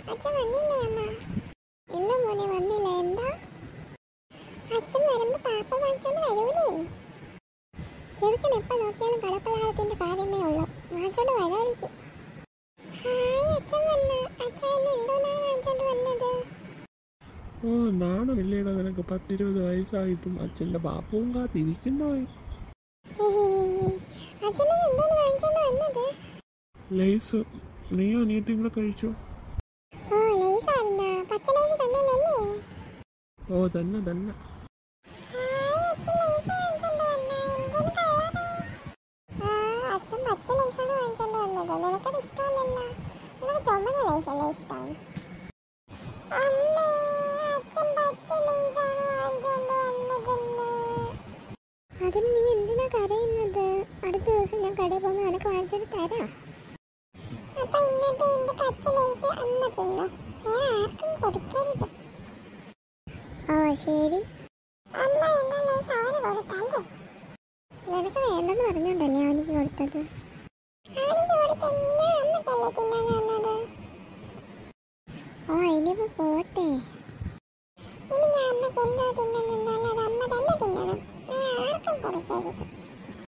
അച്ഛൻ വന്നില്ലേ അമ്മ ഇല്ല മോനെ വന്നില്ല എന്താ അച്ഛൻ വരുമ്പോ പാപ്പ വാങ്ങിച്ചോണ്ട് വരൂലേ ചെറുക്കൻ എപ്പോ നോക്കിയാലും കടപ്പലഹാരത്തിന്റെ കാര്യമേ ഉള്ളൂ വാങ്ങിച്ചോണ്ട് വരാതിരിക്കും ഹായ് അച്ഛൻ വന്ന അച്ഛൻ എന്നെ എന്തോന്നാണ് വാങ്ങിച്ചോണ്ട് വന്നത് ഓ നാണമില്ലേടാ നിനക്ക് പത്തിരുപത് വയസ്സായിട്ടും അച്ഛൻ്റെ പാപ്പവും കാത്തിരിക്കുന്നോ അച്ഛൻ എന്തോന്ന് വാങ്ങിച്ചോണ്ട് വന്നത് ലേസ് നീയോ അനിയത്തിയും കൂടെ കഴിച്ചോ ഓ ലേസായിരുന്ന പച്ച ലേസ് തന്നെയല്ലേ ഓ തന്നെ തന്നെ ഹായ് അച്ഛൻ ലേസ് വാങ്ങിച്ചോണ്ട് വന്ന എന്തോന്ന് കളറാ ആ അച്ഛൻ പച്ച ലേസാണ് വാങ്ങിച്ചോണ്ട് വന്നത് നിനക്കത് ഇഷ്ടമല്ലല്ലോ നിനക്ക് ചുമന്ന ലേസല്ലേ ഇഷ്ടം അമ്മേ അച്ഛൻ പച്ച ലേസാണ് വാങ്ങിച്ചോണ്ട് വന്നതെന്ന് അതിന് നീ എന്തിനാ കരയുന്നത് അടുത്ത ദിവസം ഞാൻ കടയിൽ പോകുമ്പോൾ നിനക്ക് വാങ്ങിച്ചോണ്ട് തരാം അപ്പൊ ഇന്നത്തെ എന്റെ പച്ച ലേസ് അമ്മ തിന്നു വേറെ ആർക്കും കൊടുക്കരുത് ഓ ശരി അമ്മ എന്റെ ലേസ് അവന് കൊടുത്തല്ലേ നിനക്ക് വേണ്ടെന്ന് പറഞ്ഞോണ്ടല്ലേ അവനിക്ക് കൊടുത്തത് അവനിക്ക് കൊടുത്തന്നെ അമ്മയ്ക്കല്ലേ തിന്നാൻ തന്നത് ഓ ഇനിയിപ്പോ പോട്ടെ ഇനി ഞാൻ അമ്മയ്ക്ക് എന്തോ തിന്നാൻ നിന്നാലും അത് അമ്മ തന്നെ തിന്നണം വേറെ ആർക്കും കൊടുക്കരുത്